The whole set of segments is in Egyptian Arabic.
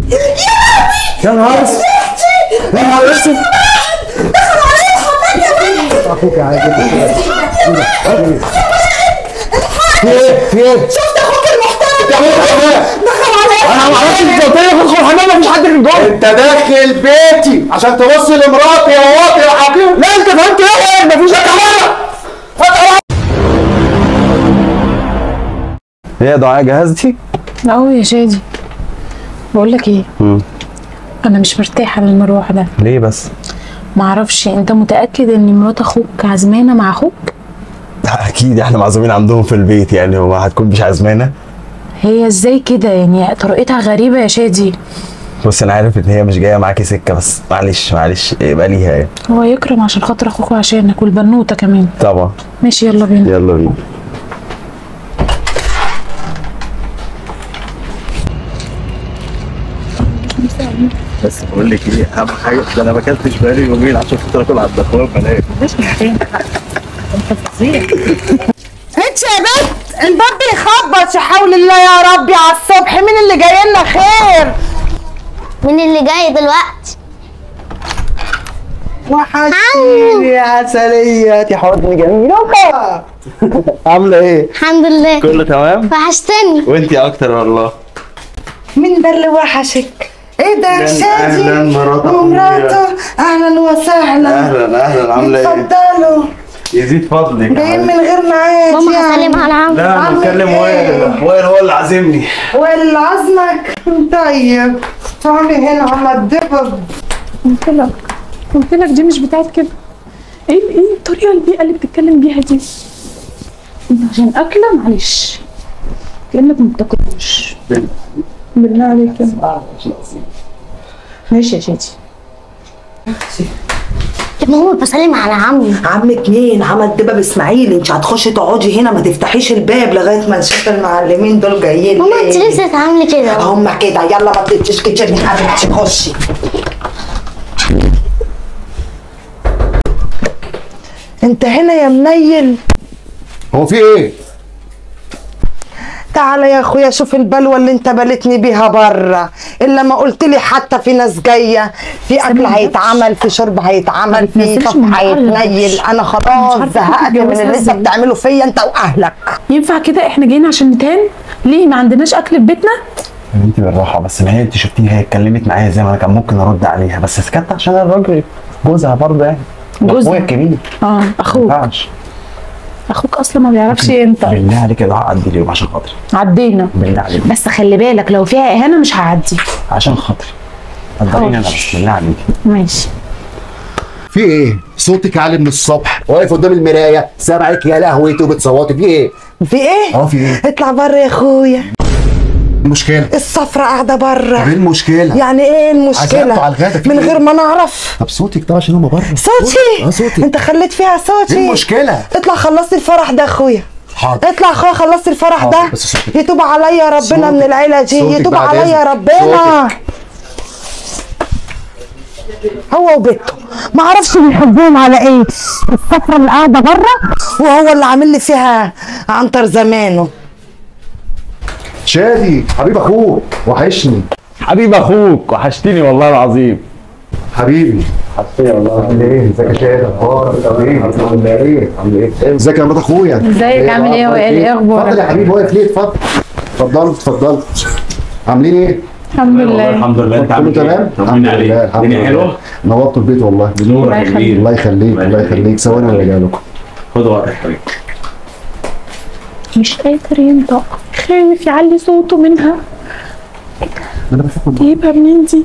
يا نهار اسود يا نهار اسود اخوك عايز في ايه في ايه شفت اخوك المحترم يا اخوك يا دخل عليا انا ما اعرفش انت قلت لي ادخل الحمام مفيش حد كان جوه انت داخل بيتي عشان تبص لمراتي يا واطي يا حكيم لا انت فهمت ايه مفيش حاجه ايه يا دعاء جهزتي؟ اه يا شادي بقول لك ايه انا مش مرتاحه للمروح ده ليه بس؟ معرفش انت متاكد ان مرات اخوك عزمانه مع اخوك اكيد احنا معزومين عندهم في البيت يعني هو هتكون مش عزمانه هي ازاي كده يعني طريقتها غريبه يا شادي بص انا عارف ان هي مش جايه معاكي سكه بس معلش معلش يبقى ليها يعني هو يكرم عشان خاطر اخوك وعشانك والبنوته كمان طبعا ماشي يلا بينا يلا بينا بس بقول لك ايه اهم حاجه ده انا ما اكلتش بقالي يومين عشان خاطر اكل على الدخان بلاش انت يا بنت الباب بيخبط يا حول الله يا ربي على الصبح مين اللي جاي لنا خير مين اللي جاي دلوقتي؟ وحشتيني يا عسلية حضن جميلة عاملة ايه؟ الحمد لله كله تمام؟ وحشتني وانتي اكتر والله مين ده اللي وحشك ايه ده أهلاً، شادي أهلاً مرات أخويا. ومراته اهلا وسهلا اهلا اهلا عاملة ايه؟ اتفضلوا يزيد فضلك جايين من غير ميعاد ماما يعني. هسلم على عم لا انا عامل بتكلم إيه؟ وائل وائل هو اللي عازمني واللي عزمك طيب تعالي هنا على الدبب قلت لك قلت لك دي مش بتاعت كده ايه ايه الطريقه البيئه اللي بتتكلم بيها دي عشان اكله معلش كانك ما بتاكلش بالله عليك كده ماشي يا شادي يا ماما بسلم على عمي عمك مين عمل دبب اسماعيل انت هتخشي تقعدي هنا ما تفتحيش الباب لغايه ما نشوف المعلمين دول جايين ماما انت ليه. لسه تعملي كده هم كده يلا ما تديش كتير يا حبيبتي خشي انت هنا يا منيل هو في ايه؟ تعالى يا اخويا شوف البلوه اللي انت بلتني بيها بره الا ما قلت لي حتى في ناس جايه في اكل هيتعمل في شرب هيتعمل في تنزلش كف من المحل. هيتنيل انا خلاص عارفة زهقت كنت من متجوزها اللي انت ازاي. بتعمله فيا انت واهلك ينفع كده احنا جايين عشان نتهان ليه ما عندناش اكل في بيتنا انت بالراحة بس ما هي انت شفتيها هي اتكلمت معايا زي ما انا كان ممكن ارد عليها بس سكت عشان الراجل جوزها برضه يعني ده جوزها. اخويا الكبير اه ما اخوك ينفعش اخوك اصلا ما بيعرفش انت بالله عليك يا دعاء عدي اليوم عشان خاطري عدينا بالله عليك بس خلي بالك لو فيها اهانه مش هعدي عشان خاطري قدريني انا بس بالله عليك ماشي في ايه؟ صوتك عالي من الصبح واقف قدام المرايه سامعك يا لهوتي وبتصوتي في ايه؟ في ايه اه في ايه؟ اطلع بره يا اخويا المشكله الصفرة قاعده طب بره ايه المشكله؟ يعني ايه المشكله عزمته على الغدا، في من إيه؟ غير ما نعرف طب صوتك طبعا عشان هم بره صوتي اه صوتي انت خليت فيها صوتي ايه المشكله؟ اطلع خلصت الفرح ده اخويا حاضر اطلع اخويا خلصت الفرح حاضر، ده بس صوتك. يتوب عليا ربنا صوتك. من العيله دي صوتك يتوب بعد عليا إذنك. ربنا صوتك. هو وبنته ما اعرفش بيحبوهم على ايه الصفرة اللي قاعده بره وهو اللي عامل لي فيها عنتر زمانه شادي حبيب اخوك وحشني حبيب اخوك وحشتني والله العظيم حبيبي حشتني والله عامل ايه؟ ازيك يا شادي؟ اخبارك؟ عامل ايه؟ عامل ايه؟ عامل ايه؟ ازيك يا مرات اخويا؟ ازيك؟ عامل ايه؟ وائل؟ ايه اخبارك؟ اتفضل يا حبيبي واقف ليه؟ اتفضل اتفضلوا اتفضلوا عاملين ايه؟ الحمد لله الحمد لله انت كله عامل ايه؟ تمام؟ طمنا عليك الحمد الدنيا حلوه؟ نورتوا البيت والله بنورك يا الله كبير الله يخليك الله يخليك ثواني وراجع لكم خد وقتك يا حبيبي مش قادر ينطق خايف يعلي صوته منها انا بخاف من جايبها منين دي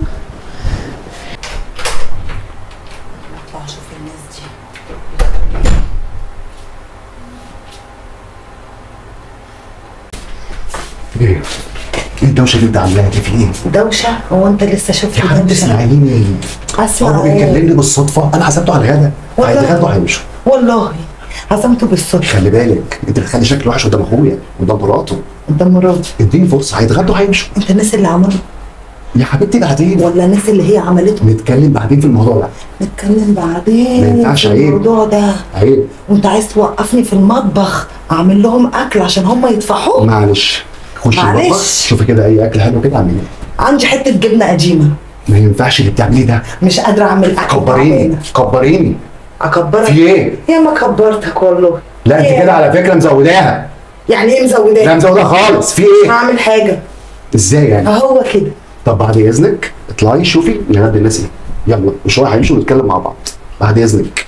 ايه؟ ايه الدوشه اللي انت عاملاها دي في ايه؟ دوشه هو انت لسه شفت يا حبيبتي دوشه اسمعيني اسمع هو ايه بيكلمني بالصدفه انا حسبته على الغدا والله. هيتغدوا هيمشوا والله عزمته بالصدفه خلي بالك انت بتخلي شكله وحش قدام اخويا قدام مراته قدام مراته اديني فرصه هيتغدوا هيمشوا انت الناس اللي عمله يا حبيبتي بعدين ولا الناس اللي هي عملته نتكلم بعدين في الموضوع ده نتكلم بعدين ما ينفعش في عيب. الموضوع ده عيب وانت عايز توقفني في المطبخ اعمل لهم اكل عشان هم يدفعوه معلش خشي معلش. المطبخ شوفي كده اي اكل حلو كده اعمليه عندي حته جبنه قديمه ما ينفعش اللي بتعمليه ده مش قادره اعمل اكل كبريني تعبانة. كبريني اكبرك في ايه؟ يا ما كبرتك والله لا انت إيه؟ كده على فكره مزوداها يعني ايه لا مزوداك مزودها خالص في ايه؟ هعمل حاجه ازاي يعني؟ اهو كده طب بعد اذنك اطلعي شوفي نهدي الناس ايه يلا مشوار هيمشي ونتكلم مع بعض بعد اذنك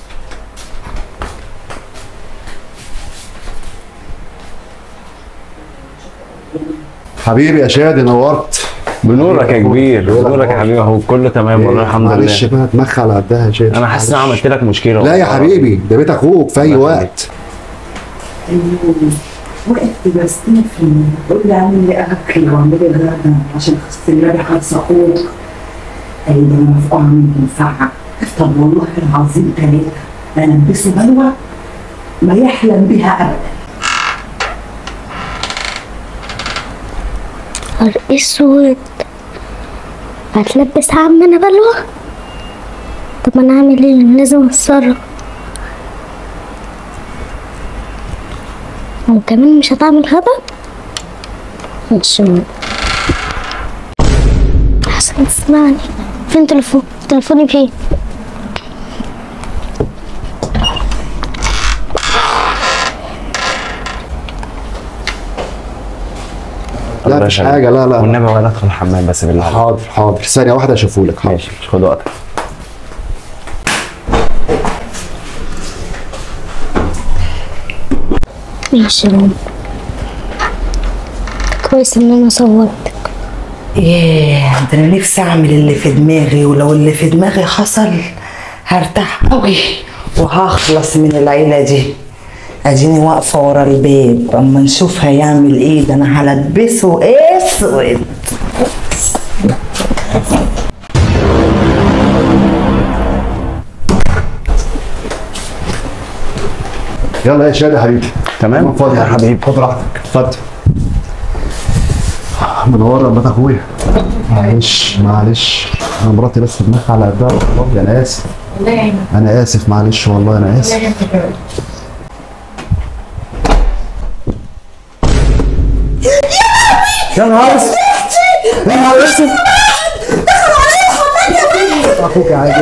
حبيبي يا شادي نورت بنورك يا كبير إيه بنورك يا الأخبار؟ حبيبي اهو كله تمام والله الحمد معلش لله بقى دماغها على قدها يا شادي انا حاسس ان انا معلش. عملت لك مشكله لا يا والله. حبيبي ده بيت اخوك في اي الله وقت وقفت بستنفي بقول لي اعمل لي اكل واعمل لي غدا عشان اغسل لي حرص اخوك قال لي انا في من منفعه طب والله العظيم ثلاثه انا البسه بلوى ما يحلم بها ابدا نهار اسود هتلبس عم انا بلوى طب انا اعمل ايه لازم اتصرف وكمان مش هتعمل غدا مش حسن تسمعني فين تليفون تليفوني فين لا الله مش يخليك. حاجه لا لا والنبي ولا ادخل الحمام بس بالله عليك. حاضر حاضر ثانيه واحده اشوفه لك حاضر ماشي مش خد وقتك ماشي يا ماما. كويس ان انا صورتك ياه ده انا نفسي اعمل اللي في دماغي ولو اللي في دماغي حصل هرتاح قوي وهخلص من العيله دي اديني واقفه ورا الباب اما نشوف هيعمل ايه ده انا هلبسه اسود يلا يا شادي يا حبيبي تمام فاضي يا حبيبي خد راحتك اتفضل منور ربات اخويا معلش معلش انا مراتي بس دماغها على قدها والله انا اسف الله يعينك انا اسف معلش والله انا اسف يا نهار اسود يا نهار اسود اخوك عادي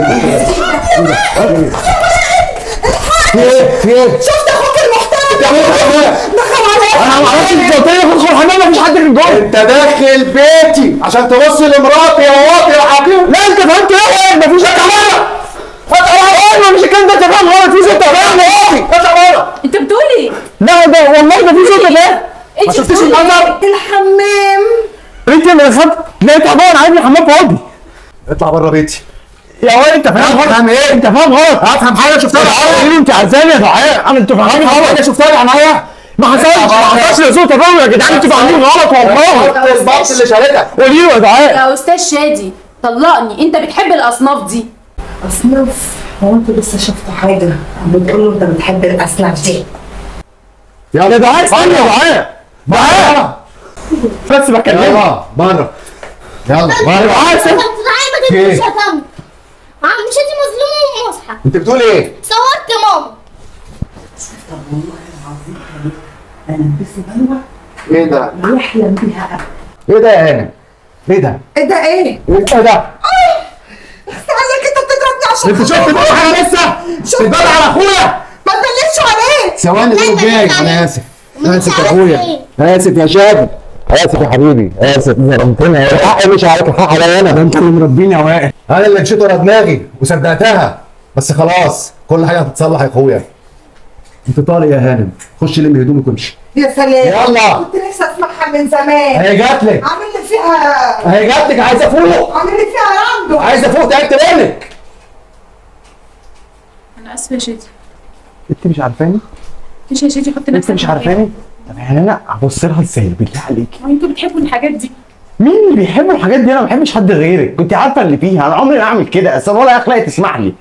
في ايه في ايه شفت اخوك المحترم انا ما اعرفش انت قلت لي ادخل الحمام مفيش حد في الجو انت داخل بيتي عشان تبص لمراتي يا واطي يا حكيم لا انت فهمت ايه مفيش حد غلط ايوه مش الكلام ده انت فاهم غلط في ست فاهم غلط انت غلط انت بتقول ايه؟ لا ده والله ده في ست فاهم انت شفتيش بتقول ايه؟ المنظر الحمام انت اللي دخلت لا انت طبعا عايز الحمام فاضي اطلع بره بيتي يا ولد انت فاهم غلط افهم ايه انت فاهم غلط افهم حاجه شفتها ايه انت عايزاني يا دعاء انا انتوا فاهمين غلط حاجه شفتها بعينيا ما حصلش ما حصلش لسوء تفاهم يا جدعان انتوا فاهمين غلط والله البط اللي شالتك قولي له يا دعاء يا استاذ شادي طلقني انت بتحب الاصناف دي اصناف هو انتوا لسه شفتوا حاجه بتقول له انت بتحب الاصناف دي يا دعاء استنى يا دعاء دعاء بس بكلمك يلا بره يلا بره دعاء استنى. ما ايه؟ تبقاش شتم عم مش انت مظلومه ومصحى انت بتقول ايه صورت ماما انا البسه بلوى ايه ده ما يحلم بها ابدا ايه ده يا هانم ايه ده ايه ده ايه؟ ايه ده عليك انت بتضربني عشان انت شفت بقى حاجه لسه بتدور على اخويا ما تدلش عليك ثواني لا، دول ده جاي مش انا اسف مش اسف يا عارف اخويا ايه. اسف يا شادي اسف يا حبيبي اسف ظلمتني الحق مش عليك الحق عليا انا ده انت اللي مربيني يا وائل انا اللي مشيت ورا دماغي وصدقتها بس خلاص كل حاجه هتتصلح يا اخويا انت طالق يا هانم خش لم هدومك وامشي يا سلام يلا. كنت نفسي اسمعها من زمان اهي جات لك عامل لي فيها اهي جات لك عايز افوق عامل لي فيها رندو عايز افوق تعبت منك انا اسفه يا شادي انت مش عارفاني مش يا شادي حط نفسك انت مش مكاني. عارفاني طب يعني انا هبص لها ازاي بالله عليكي ما انتوا بتحبوا الحاجات دي مين اللي بيحب الحاجات دي انا ما بحبش حد غيرك كنت عارفه اللي فيها انا عمري ما اعمل كده اصل ولا اخلاقي تسمح لي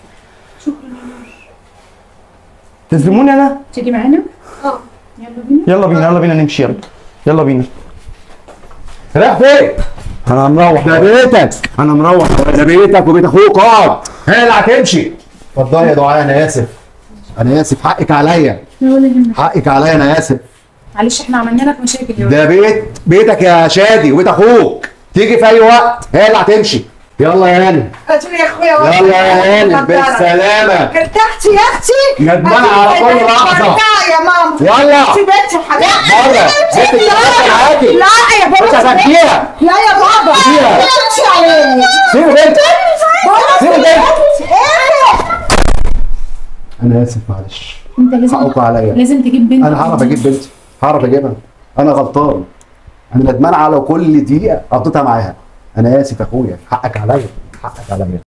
تظلموني انا تيجي معانا؟ اه يلا بينا يلا بينا يلا بينا نمشي يلا يلا بينا رايح فين؟ انا مروح ده بيتك انا مروح ده بيتك وبيت اخوك اقعد هي اللي هتمشي اتفضلي يا دعاء انا اسف انا اسف حقك عليا لا ولا يهمك حقك عليا انا اسف معلش احنا عملنا لك مشاكل يا ده بيت بيتك يا شادي وبيت اخوك تيجي في اي وقت هي اللي هتمشي يلا يا هانم اديني يا اخويا يلا يا هانم بالسلامه ارتحتي يا اختي ندمان على كل لحظة. ارجعي يا ماما يلا انت بنتي حبيبتي بره بنتك بتتكلم معاكي لا يا مش بابا هتاكليها لا يا بابا فيها. بنتي عيني سيبي بنتك سيبي بنتك ايه انا اسف معلش انت لازم حقكم عليا لازم تجيب بنت انا هعرف اجيب بنتي هعرف اجيبها انا غلطان انا ندمان على كل دقيقه قضيتها معاها انا اسف يا اخويا حقك عليا حقك عليا